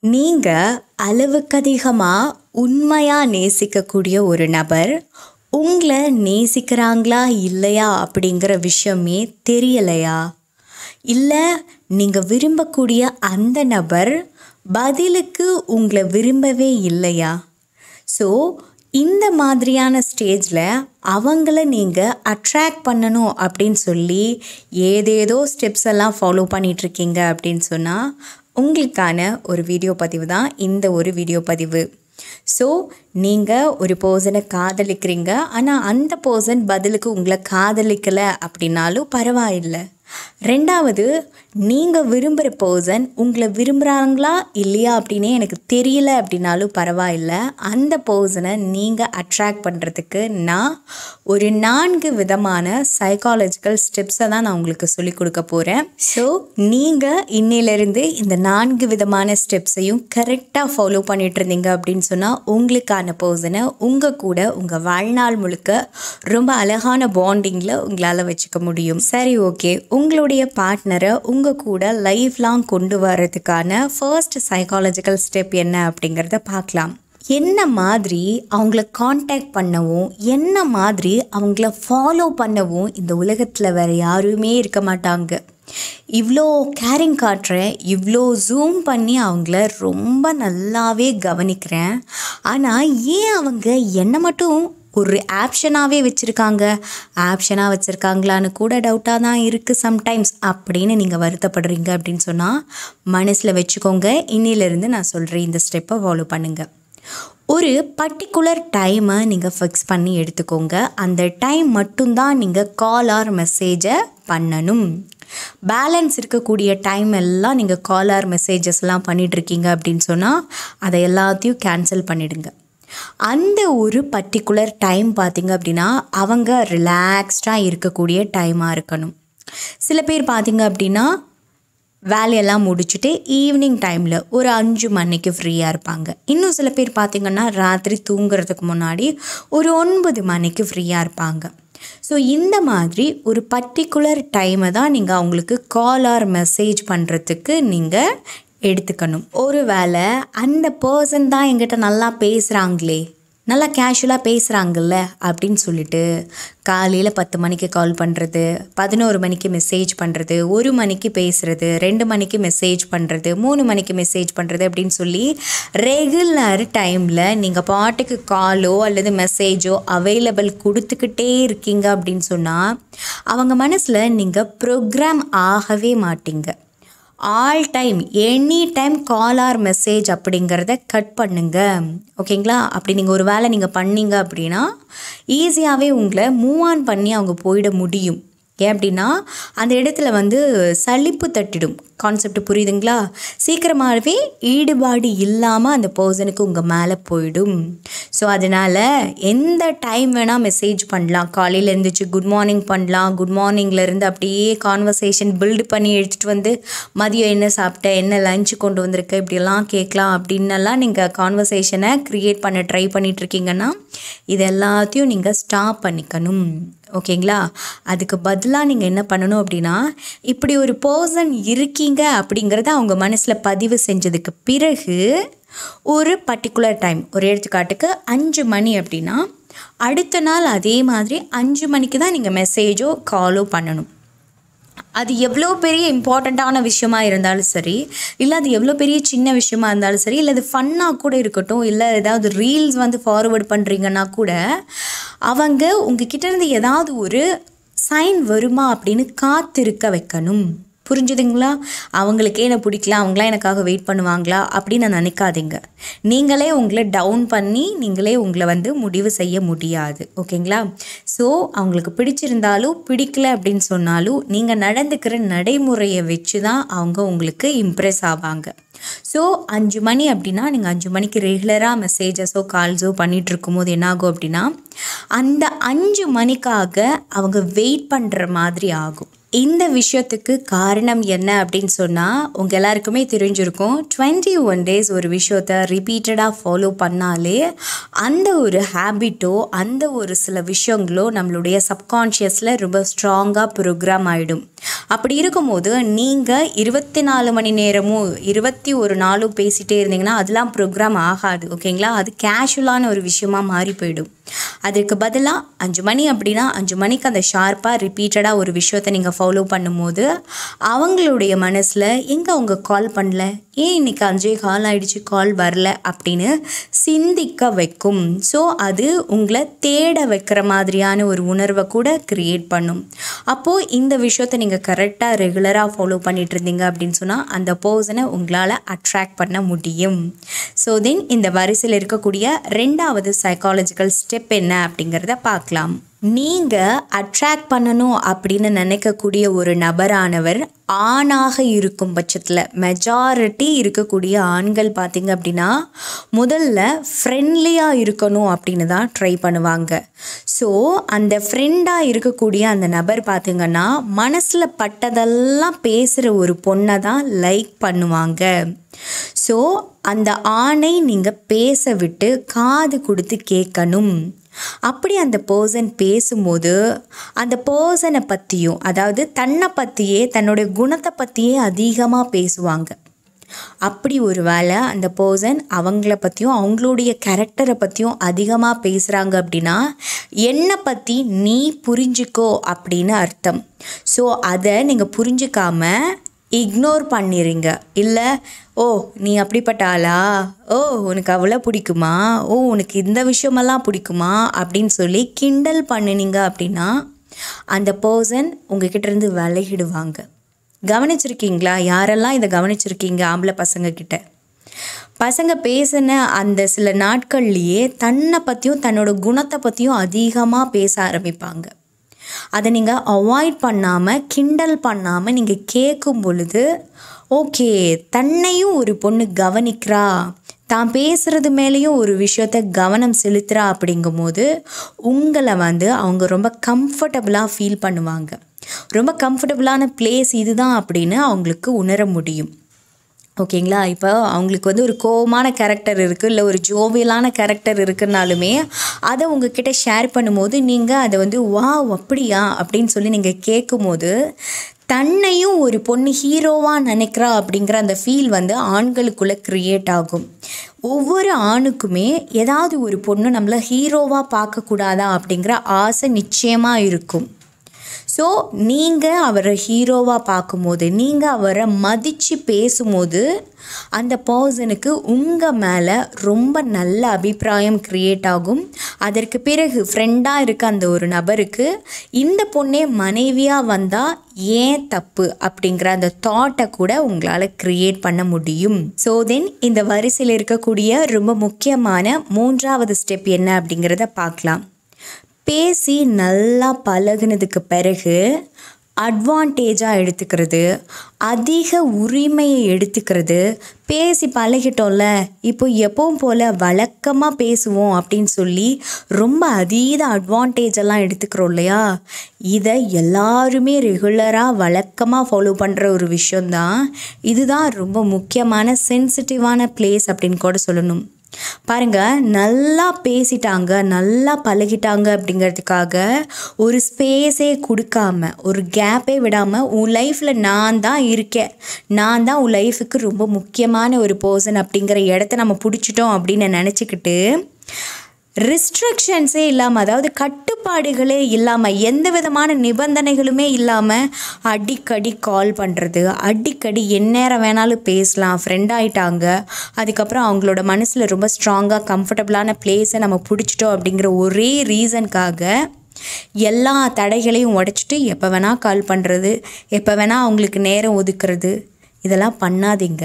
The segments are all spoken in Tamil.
நீங்கள் அளவுக்கு அதிகமாக உண்மையாக நேசிக்கக்கூடிய ஒரு நபர் உங்களை நேசிக்கிறாங்களா இல்லையா அப்படிங்கிற விஷயமே தெரியலையா இல்லை நீங்கள் விரும்பக்கூடிய அந்த நபர் பதிலுக்கு உங்களை விரும்பவே இல்லையா ஸோ இந்த மாதிரியான ஸ்டேஜில் அவங்கள நீங்கள் அட்ராக்ட் பண்ணணும் அப்படின்னு சொல்லி ஏதேதோ ஸ்டெப்ஸ் எல்லாம் ஃபாலோ பண்ணிகிட்ருக்கீங்க அப்படின்னு சொன்னால் உங்களுக்கான ஒரு வீடியோ பதிவு தான் இந்த ஒரு வீடியோ பதிவு ஸோ நீங்கள் ஒரு பர்சனை காதலிக்கிறீங்க ஆனால் அந்த பர்சன் பதிலுக்கு உங்களை காதலிக்கலை அப்படின்னாலும் பரவாயில்லை ரெண்டாவது நீங்கள் விரும்புகிற பர்சன் உங்களை விரும்புகிறாங்களா இல்லையா அப்படின்னே எனக்கு தெரியல அப்படின்னாலும் பரவாயில்ல அந்த பர்சனை நீங்கள் அட்ராக்ட் பண்ணுறதுக்கு நான் ஒரு நான்கு விதமான சைக்காலஜிக்கல் ஸ்டெப்ஸை தான் நான் உங்களுக்கு சொல்லிக் கொடுக்க போகிறேன் ஸோ நீங்கள் இன்னையிலேருந்து இந்த நான்கு விதமான ஸ்டெப்ஸையும் கரெக்டாக ஃபாலோ பண்ணிட்டு இருந்தீங்க அப்படின்னு சொன்னால் உங்களுக்கான பர்சனை உங்கள் கூட உங்கள் வாழ்நாள் முழுக்க ரொம்ப அழகான பாண்டிங்கில் உங்களால் வச்சுக்க முடியும் சரி ஓகே உங்களுடைய பார்ட்னரை உங்கள் கூட லைஃப் லாங் கொண்டு வர்றதுக்கான ஃபர்ஸ்ட் சைக்காலஜிக்கல் ஸ்டெப் என்ன அப்படிங்கிறத பார்க்கலாம் என்ன மாதிரி அவங்கள காண்டாக்ட் பண்ணவும் என்ன மாதிரி அவங்கள ஃபாலோ பண்ணவும் இந்த உலகத்தில் வேறு யாருமே இருக்க மாட்டாங்க இவ்வளோ கேரிங் காட்டுறேன் இவ்வளோ ஜூம் பண்ணி அவங்கள ரொம்ப நல்லாவே கவனிக்கிறேன் ஆனால் ஏன் அவங்க என்னை மட்டும் ஒரு ஆப்ஷனாகவே வச்சுருக்காங்க ஆப்ஷனாக வச்சுருக்காங்களான்னு கூட டவுட்டாக தான் இருக்குது சம்டைம்ஸ் அப்படின்னு நீங்கள் வருத்தப்படுறீங்க அப்படின்னு சொன்னால் மனசில் வச்சுக்கோங்க இன்னிலேருந்து நான் சொல்கிறேன் இந்த ஸ்டெப்பை ஃபாலோ பண்ணுங்கள் ஒரு பர்டிகுலர் டைமை நீங்கள் ஃபிக்ஸ் பண்ணி எடுத்துக்கோங்க அந்த டைம் மட்டும்தான் நீங்கள் கால் ஆர் மெசேஜை பண்ணணும் பேலன்ஸ் இருக்கக்கூடிய டைம் எல்லாம் நீங்கள் கால் ஆர் மெசேஜஸ்லாம் பண்ணிகிட்ருக்கீங்க அப்படின்னு சொன்னால் அதை எல்லாத்தையும் கேன்சல் பண்ணிவிடுங்க அந்த ஒரு பர்டிகுலர் டைம் பார்த்திங்க அப்படின்னா அவங்க ரிலாக்ஸ்டாக இருக்கக்கூடிய டைமாக இருக்கணும் சில பேர் பார்த்திங்க அப்படின்னா வேலையெல்லாம் முடிச்சுட்டு ஈவினிங் டைமில் ஒரு அஞ்சு மணிக்கு ஃப்ரீயாக இருப்பாங்க இன்னும் சில பேர் பார்த்திங்கன்னா ராத்திரி தூங்குறதுக்கு முன்னாடி ஒரு ஒன்பது மணிக்கு ஃப்ரீயாக இருப்பாங்க ஸோ இந்த மாதிரி ஒரு பர்டிகுலர் டைமை தான் நீங்கள் அவங்களுக்கு கால் ஆர் மெசேஜ் பண்ணுறதுக்கு நீங்கள் எடுத்துக்கணும் ஒரு வேளை அந்த பர்சன் தான் எங்கிட்ட நல்லா பேசுகிறாங்களே நல்லா கேஷுவலாக பேசுகிறாங்கல்ல அப்படின்னு சொல்லிட்டு காலையில் பத்து மணிக்கு கால் பண்ணுறது பதினோரு மணிக்கு மெசேஜ் பண்ணுறது ஒரு மணிக்கு பேசுகிறது ரெண்டு மணிக்கு மெசேஜ் பண்ணுறது மூணு மணிக்கு மெசேஜ் பண்ணுறது அப்படின்னு சொல்லி ரெகுலர் டைமில் நீங்கள் பாட்டுக்கு காலோ அல்லது மெசேஜோ அவைலபிள் கொடுத்துக்கிட்டே இருக்கீங்க அப்படின்னு சொன்னால் அவங்க மனசில் நீங்கள் ப்ரோக்ராம் ஆகவே மாட்டீங்க all time any time call or message அப்படிங்கிறத கட் பண்ணுங்க ஓகேங்களா அப்படி நீங்கள் ஒரு வேலை நீங்கள் பண்ணீங்க அப்படின்னா ஈஸியாகவே உங்களை மூவ் ஆன் பண்ணி அவங்க போயிட முடியும் ஏன் அப்படின்னா அந்த இடத்துல வந்து சலிப்பு தட்டிடும் கான்செப்ட் புரியுதுங்களா சீக்கிரமாகவே ஈடுபாடு இல்லாமல் அந்த பர்சனுக்கு உங்கள் மேலே போயிடும் ஸோ அதனால் எந்த டைம் வேணால் மெசேஜ் பண்ணலாம் காலையில் எழுந்திரிச்சு குட் மார்னிங் பண்ணலாம் குட் மார்னிங்லேருந்து அப்படியே கான்வர்சேஷன் பில்டு பண்ணி எடுத்துகிட்டு வந்து மதியம் என்ன சாப்பிட்ட என்ன லஞ்சு கொண்டு வந்திருக்க இப்படியெல்லாம் கேட்கலாம் அப்படின்னெல்லாம் நீங்கள் கான்வர்சேஷனை க்ரியேட் பண்ண ட்ரை பண்ணிகிட்ருக்கீங்கன்னா இது எல்லாத்தையும் நீங்கள் ஸ்டாப் பண்ணிக்கணும் ஓகேங்களா அதுக்கு பதிலாக நீங்கள் என்ன பண்ணணும் அப்படின்னா இப்படி ஒரு பர்சன் இருக்கீங்க அப்படிங்கிறத அவங்க மனசில் பதிவு செஞ்சதுக்கு பிறகு ஒரு பர்டிகுலர் டைம் ஒரு எடுத்துக்காட்டுக்கு அஞ்சு மணி அப்படின்னா அடுத்த நாள் அதே மாதிரி அஞ்சு மணிக்கு தான் நீங்கள் மெசேஜோ காலோ பண்ணணும் அது எவ்வளோ பெரிய இம்பார்ட்டண்ட்டான விஷயமா இருந்தாலும் சரி இல்லை அது எவ்வளோ பெரிய சின்ன விஷயமா இருந்தாலும் சரி இல்லை அது ஃபன்னாக கூட இருக்கட்டும் இல்லை ஏதாவது ரீல்ஸ் வந்து ஃபார்வர்ட் பண்ணுறீங்கன்னா கூட அவங்க உங்ககிட்ட இருந்து ஏதாவது ஒரு சைன் வருமா அப்படின்னு காத்திருக்க வைக்கணும் புரிஞ்சுதுங்களா அவங்களுக்கே என்ன பிடிக்கல அவங்களாம் எனக்காக வெயிட் பண்ணுவாங்களா அப்படின்னு நினைக்காதீங்க நீங்களே உங்களை டவுன் பண்ணி நீங்களே உங்களை வந்து முடிவு செய்ய முடியாது ஓகேங்களா ஸோ அவங்களுக்கு பிடிச்சிருந்தாலும் பிடிக்கல அப்படின்னு சொன்னாலும் நீங்கள் நடந்துக்கிற நடைமுறையை வச்சு தான் அவங்க உங்களுக்கு இம்ப்ரெஸ் ஆவாங்க ஸோ அஞ்சு மணி அப்படின்னா நீங்கள் அஞ்சு மணிக்கு ரெகுலராக மெசேஜஸோ கால்ஸோ பண்ணிகிட்டு இருக்கும்போது என்னாகும் அப்படின்னா அந்த அஞ்சு மணிக்காக அவங்க வெயிட் பண்ணுற மாதிரி ஆகும் இந்த விஷயத்துக்கு காரணம் என்ன அப்படின்னு சொன்னால் உங்கள் எல்லாருக்குமே தெரிஞ்சிருக்கும் டுவெண்ட்டி ஒன் டேஸ் ஒரு விஷயத்த ரிப்பீட்டடாக ஃபாலோ பண்ணாலே அந்த ஒரு ஹேபிட்டோ அந்த ஒரு சில விஷயங்களோ நம்மளுடைய சப்கான்ஷியஸில் ரொம்ப ஸ்ட்ராங்காக ப்ரோக்ராம் ஆகிடும் அப்படி இருக்கும்போது நீங்கள் இருபத்தி நாலு மணி நேரமும் இருபத்தி ஒரு நாளும் பேசிகிட்டே இருந்தீங்கன்னா அதெல்லாம் ப்ரோக்ராம் ஆகாது ஓகேங்களா அது கேஷுவலான ஒரு விஷயமா மாறி போயிடும் அதுக்கு பதிலாக அஞ்சு மணி அப்படின்னா அஞ்சு மணிக்கு அந்த ஷார்ப்பாக ரிப்பீட்டடாக ஒரு விஷயத்தை நீங்கள் ஃபாலோ பண்ணும்போது அவங்களுடைய மனசில் எங்கே அவங்க கால் பண்ணல ஏன் இன்னைக்கு அஞ்சே கால் ஆயிடுச்சு கால் வரல அப்படின்னு சிந்திக்க வைக்கும் ஸோ அது உங்களை தேட வைக்கிற மாதிரியான ஒரு உணர்வை கூட க்ரியேட் பண்ணும் அப்போது இந்த விஷயத்தை நீங்கள் கரெக்டாக ரெகுலராக ஃபாலோ பண்ணிட்டு இருந்தீங்க அப்படின்னு சொன்னால் அந்த பர்சனை உங்களால் அட்ராக்ட் பண்ண முடியும் ஸோ தென் இந்த வரிசையில் இருக்கக்கூடிய ரெண்டாவது சைக்காலஜிக்கல் ஸ்டெப் என்ன அப்படிங்கிறத பார்க்கலாம் நீங்கள் அட்ராக்ட் பண்ணணும் அப்படின்னு நினைக்கக்கூடிய ஒரு நபரானவர் ஆணாக இருக்கும் பட்சத்தில் மெஜாரிட்டி இருக்கக்கூடிய ஆண்கள் பார்த்தீங்க அப்படின்னா முதல்ல ஃப்ரெண்ட்லியாக இருக்கணும் அப்படின்னு தான் ட்ரை பண்ணுவாங்க ஸோ அந்த ஃப்ரெண்டாக இருக்கக்கூடிய அந்த நபர் பார்த்திங்கன்னா மனசில் பட்டதெல்லாம் பேசுகிற ஒரு பொண்ணை தான் லைக் பண்ணுவாங்க ஸோ அந்த ஆணை நீங்கள் பேச விட்டு காது கொடுத்து கேட்கணும் அப்படி அந்த பர்சன் பேசும்போது அந்த பர்சனை பற்றியும் அதாவது தன்னை பற்றியே தன்னுடைய குணத்தை பற்றியே அதிகமாக பேசுவாங்க அப்படி ஒரு வேளை அந்த பர்சன் அவங்கள பற்றியும் அவங்களுடைய கேரக்டரை பற்றியும் அதிகமாக பேசுகிறாங்க அப்படின்னா என்னை பற்றி நீ புரிஞ்சுக்கோ அப்படின்னு அர்த்தம் ஸோ அதை நீங்கள் புரிஞ்சுக்காம இக்னோர் பண்ணிடுங்க இல்லை ஓ நீ அப்படிப்பட்ட ஆளா ஓ உனக்கு அவ்வளோ பிடிக்குமா ஓ உனக்கு இந்த விஷயமெல்லாம் பிடிக்குமா அப்படின்னு சொல்லி கிண்டல் பண்ணினீங்க அப்படின்னா அந்த பர்சன் உங்ககிட்ட இருந்து விலகிடுவாங்க கவனிச்சிருக்கீங்களா யாரெல்லாம் இதை கவனிச்சிருக்கீங்க ஆம்பளை பசங்க கிட்ட பசங்க பேசின அந்த சில நாட்கள்லேயே தன்னை பற்றியும் தன்னோட குணத்தை பற்றியும் அதிகமாக பேச ஆரம்பிப்பாங்க அதை நீங்கள் அவாய்ட் பண்ணாமல் கிண்டல் பண்ணாமல் நீங்கள் கேட்கும் பொழுது ஓகே தன்னையும் ஒரு பொண்ணு கவனிக்கிறா தான் பேசுகிறது மேலேயும் ஒரு விஷயத்த கவனம் செலுத்துகிறா அப்படிங்கும்போது உங்களை வந்து அவங்க ரொம்ப கம்ஃபர்டபுளாக ஃபீல் பண்ணுவாங்க ரொம்ப கம்ஃபர்டபுளான பிளேஸ் இதுதான் அப்படின்னு அவங்களுக்கு உணர முடியும் ஓகேங்களா இப்போ அவங்களுக்கு வந்து ஒரு கோவமான கேரக்டர் இருக்குது இல்லை ஒரு ஜோவியலான கேரக்டர் இருக்குனாலுமே அதை உங்ககிட்ட ஷேர் பண்ணும்போது நீங்கள் அதை வந்து வா அப்படியா அப்படின்னு சொல்லி நீங்கள் கேட்கும்போது தன்னையும் ஒரு பொண்ணு ஹீரோவாக நினைக்கிறா அப்படிங்கிற அந்த ஃபீல் வந்து ஆண்களுக்குள்ளே க்ரியேட் ஆகும் ஒவ்வொரு ஆணுக்குமே ஏதாவது ஒரு பொண்ணு நம்மளை ஹீரோவாக பார்க்கக்கூடாதா அப்படிங்கிற ஆசை நிச்சயமாக இருக்கும் ஸோ நீங்கள் அவரை ஹீரோவாக பார்க்கும்போது நீங்கள் அவரை மதித்து பேசும்போது அந்த பர்சனுக்கு உங்கள் மேலே ரொம்ப நல்ல அபிப்பிராயம் க்ரியேட் ஆகும் அதற்கு பிறகு ஃப்ரெண்டாக இருக்க அந்த ஒரு நபருக்கு இந்த பொண்ணே மனைவியாக வந்தால் ஏன் தப்பு அப்படிங்கிற அந்த தாட்டை கூட உங்களால் க்ரியேட் பண்ண முடியும் ஸோ தென் இந்த வரிசையில் இருக்கக்கூடிய ரொம்ப முக்கியமான மூன்றாவது ஸ்டெப் என்ன அப்படிங்கிறத பார்க்கலாம் பேசி நல்லா பழகுனதுக்கு பிறகு அட்வான்டேஜாக எடுத்துக்கிறது அதிக உரிமையை எடுத்துக்கிறது பேசி பழகிட்டோம்ல இப்போ எப்பவும் போல் வழக்கமாக பேசுவோம் அப்படின்னு சொல்லி ரொம்ப அதீத அட்வான்டேஜ் எல்லாம் எடுத்துக்கிறோம் இல்லையா இதை எல்லாருமே ரெகுலராக வழக்கமாக ஃபாலோ பண்ணுற ஒரு விஷயந்தான் இதுதான் ரொம்ப முக்கியமான சென்சிட்டிவான பிளேஸ் அப்படின்னு கூட சொல்லணும் பாருங்க நல்லா பேசிட்டாங்க நல்லா பழகிட்டாங்க அப்படிங்கிறதுக்காக ஒரு ஸ்பேஸே கொடுக்காம ஒரு கேப்பே விடாமல் உன் லைஃப்பில் நான் தான் இருக்கேன் நான் தான் உன் லைஃபுக்கு ரொம்ப முக்கியமான ஒரு பர்சன் அப்படிங்கிற இடத்த நம்ம பிடிச்சிட்டோம் அப்படின்னு நினச்சிக்கிட்டு ரிஸ்ட்ரிக்ஷன்ஸே இல்லாமல் அதாவது கட்டுப்பாடுகளே இல்லாமல் எந்த விதமான நிபந்தனைகளுமே இல்லாமல் அடிக்கடி கால் பண்ணுறது அடிக்கடி எந்நேரம் வேணாலும் பேசலாம் ஃப்ரெண்ட் ஆகிட்டாங்க அதுக்கப்புறம் அவங்களோட மனசில் ரொம்ப ஸ்ட்ராங்காக கம்ஃபர்டபுளான பிளேஸை நம்ம பிடிச்சிட்டோம் அப்படிங்கிற ஒரே ரீசனுக்காக எல்லா தடைகளையும் உடைச்சிட்டு எப்போ வேணால் கால் பண்ணுறது எப்போ வேணால் அவங்களுக்கு நேரம் ஒதுக்குறது இதெல்லாம் பண்ணாதீங்க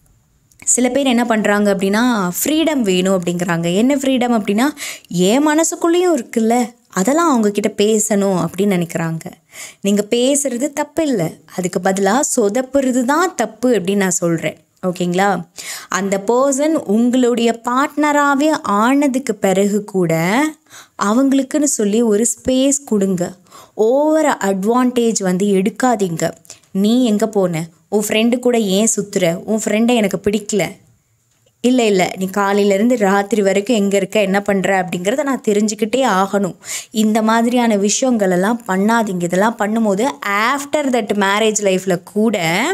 சில பேர் என்ன பண்ணுறாங்க அப்படின்னா ஃப்ரீடம் வேணும் அப்படிங்கிறாங்க என்ன ஃப்ரீடம் அப்படின்னா என் மனசுக்குள்ளேயும் இருக்குல்ல அதெல்லாம் அவங்கக்கிட்ட பேசணும் அப்படின்னு நினைக்கிறாங்க நீங்கள் பேசுகிறது தப்பு இல்லை அதுக்கு பதிலாக சொதப்புறது தான் தப்பு அப்படின்னு நான் சொல்கிறேன் ஓகேங்களா அந்த பர்சன் உங்களுடைய பார்ட்னராகவே ஆனதுக்கு பிறகு கூட அவங்களுக்குன்னு சொல்லி ஒரு ஸ்பேஸ் கொடுங்க ஓவர் அட்வான்டேஜ் வந்து எடுக்காதீங்க நீ எங்கே போன உன் ஃப்ரெண்டு கூட ஏன் சுற்றுற உன் ஃப்ரெண்டை எனக்கு பிடிக்கல இல்லை இல்லை நீ காலையிலேருந்து ராத்திரி வரைக்கும் எங்கே இருக்க என்ன பண்ணுற அப்படிங்கிறத நான் தெரிஞ்சுக்கிட்டே ஆகணும் இந்த மாதிரியான விஷயங்கள் எல்லாம் பண்ணாதீங்க இதெல்லாம் பண்ணும்போது ஆஃப்டர் தட் மேரேஜ் லைஃப்பில் கூட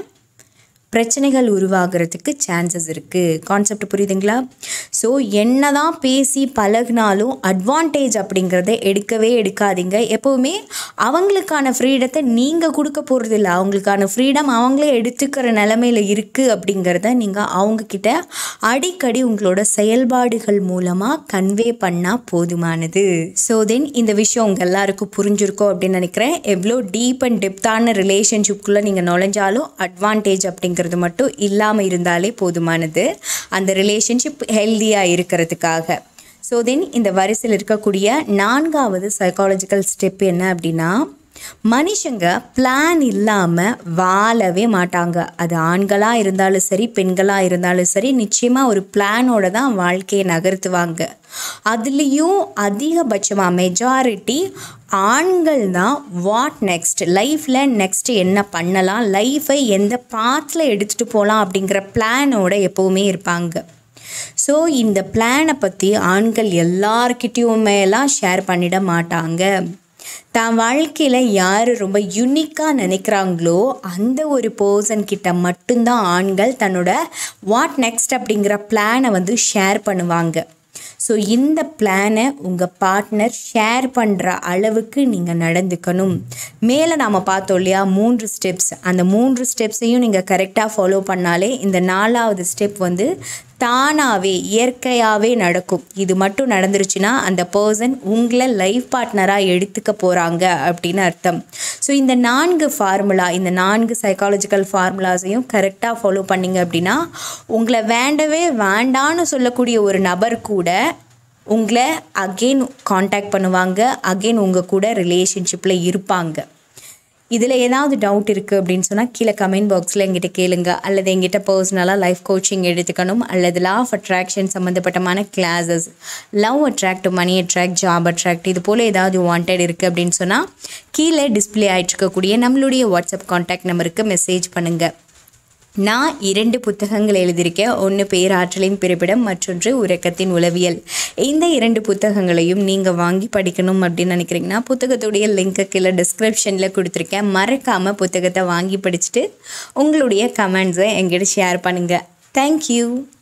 பிரச்சனைகள் உருவாகிறதுக்கு சான்சஸ் இருக்குது கான்செப்ட் புரியுதுங்களா ஸோ என்ன தான் பேசி பழகினாலும் அட்வான்டேஜ் அப்படிங்கிறத எடுக்கவே எடுக்காதீங்க எப்போவுமே அவங்களுக்கான ஃப்ரீடத்தை நீங்கள் கொடுக்க போகிறதில்ல அவங்களுக்கான ஃப்ரீடம் அவங்களே எடுத்துக்கிற நிலமையில் இருக்குது அப்படிங்கிறத நீங்கள் அவங்கக்கிட்ட அடிக்கடி உங்களோட செயல்பாடுகள் மூலமாக கன்வே பண்ணால் போதுமானது ஸோ தென் இந்த விஷயம் உங்கள் எல்லாருக்கும் புரிஞ்சிருக்கோம் அப்படின்னு நினைக்கிறேன் எவ்வளோ டீப் அண்ட் டெப்த்தான ரிலேஷன்ஷிப்குள்ளே நீங்கள் நுழைஞ்சாலும் அட்வான்டேஜ் அப்படிங்கிறது மட்டும் இல்லாமல் இருந்தாலே போதுமானது அந்த ரிலேஷன்ஷிப் ஹெல்த்தியாக இருக்கிறதுக்காக ஸோ தென் இந்த வரிசையில் இருக்கக்கூடிய நான்காவது சைக்காலஜிக்கல் ஸ்டெப் என்ன அப்படின்னா மனுஷங்க பிளான் இல்லாமல் வாழவே மாட்டாங்க அது ஆண்களாக இருந்தாலும் சரி பெண்களாக இருந்தாலும் சரி நிச்சயமாக ஒரு பிளானோட தான் வாழ்க்கையை நகர்த்துவாங்க அதுலேயும் அதிகபட்சமாக மெஜாரிட்டி ஆண்கள் தான் வாட் நெக்ஸ்ட் லைஃப்பில் நெக்ஸ்ட் என்ன பண்ணலாம் லைஃப்பை எந்த பாத்தில் எடுத்துகிட்டு போகலாம் அப்படிங்கிற பிளானோட எப்போவுமே இருப்பாங்க ஸோ இந்த பிளானை பற்றி ஆண்கள் எல்லார்கிட்டையுமேலாம் ஷேர் பண்ணிட மாட்டாங்க தான் வாழ்க்கையில் யார் ரொம்ப யுனிக்காக நினைக்கிறாங்களோ அந்த ஒரு பர்சன் கிட்ட மட்டும்தான் ஆண்கள் தன்னோட வாட் நெக்ஸ்ட் அப்படிங்கிற பிளானை வந்து ஷேர் பண்ணுவாங்க ஸோ இந்த பிளானை உங்கள் பார்ட்னர் ஷேர் பண்ணுற அளவுக்கு நீங்கள் நடந்துக்கணும் மேலே நாம் பார்த்தோம் இல்லையா மூன்று ஸ்டெப்ஸ் அந்த மூன்று ஸ்டெப்ஸையும் நீங்கள் கரெக்டாக ஃபாலோ பண்ணாலே இந்த நாலாவது ஸ்டெப் வந்து தானாகவே இயற்கையாகவே நடக்கும் இது மட்டும் நடந்துருச்சுன்னா அந்த பர்சன் உங்களை லைஃப் பார்ட்னராக எடுத்துக்க போகிறாங்க அப்படின்னு அர்த்தம் ஸோ இந்த நான்கு ஃபார்முலா இந்த நான்கு சைக்காலஜிக்கல் ஃபார்முலாஸையும் கரெக்டாக ஃபாலோ பண்ணிங்க அப்படின்னா உங்களை வேண்டவே வேண்டான்னு சொல்லக்கூடிய ஒரு நபர் கூட உங்களை அகெயின் காண்டாக்ட் பண்ணுவாங்க அகெயின் உங்கள் கூட ரிலேஷன்ஷிப்பில் இருப்பாங்க இதில் ஏதாவது டவுட் இருக்குது அப்படின்னு சொன்னால் கீழே கமெண்ட் பாக்ஸில் எங்கிட்ட கேளுங்க அல்லது எங்கிட்ட பர்சனலாக லைஃப் கோச்சிங் எடுத்துக்கணும் அல்லது லா ஆஃப் அட்ராக்ஷன் சம்மந்தப்பட்டமான classes love attract money attract job attract இது போல் ஏதாவது வாண்டட் இருக்குது அப்படின்னு சொன்னால் கீழே டிஸ்பிளே ஆகிட்டுருக்கக்கூடிய நம்மளுடைய வாட்ஸ்அப் காண்டாக்ட் நம்பருக்கு மெசேஜ் பண்ணுங்கள் நான் இரண்டு புத்தகங்கள் எழுதியிருக்கேன் ஒன்று பேராற்றலின் பிறப்பிடம் மற்றொன்று உறக்கத்தின் உளவியல் இந்த இரண்டு புத்தகங்களையும் நீங்கள் வாங்கி படிக்கணும் அப்படின்னு நினைக்கிறீங்கன்னா புத்தகத்துடைய லிங்க்கு கீழே டிஸ்கிரிப்ஷனில் கொடுத்துருக்கேன் மறக்காமல் புத்தகத்தை வாங்கி படிச்சுட்டு உங்களுடைய கமெண்ட்ஸை எங்கிட்ட ஷேர் பண்ணுங்கள் தேங்க்யூ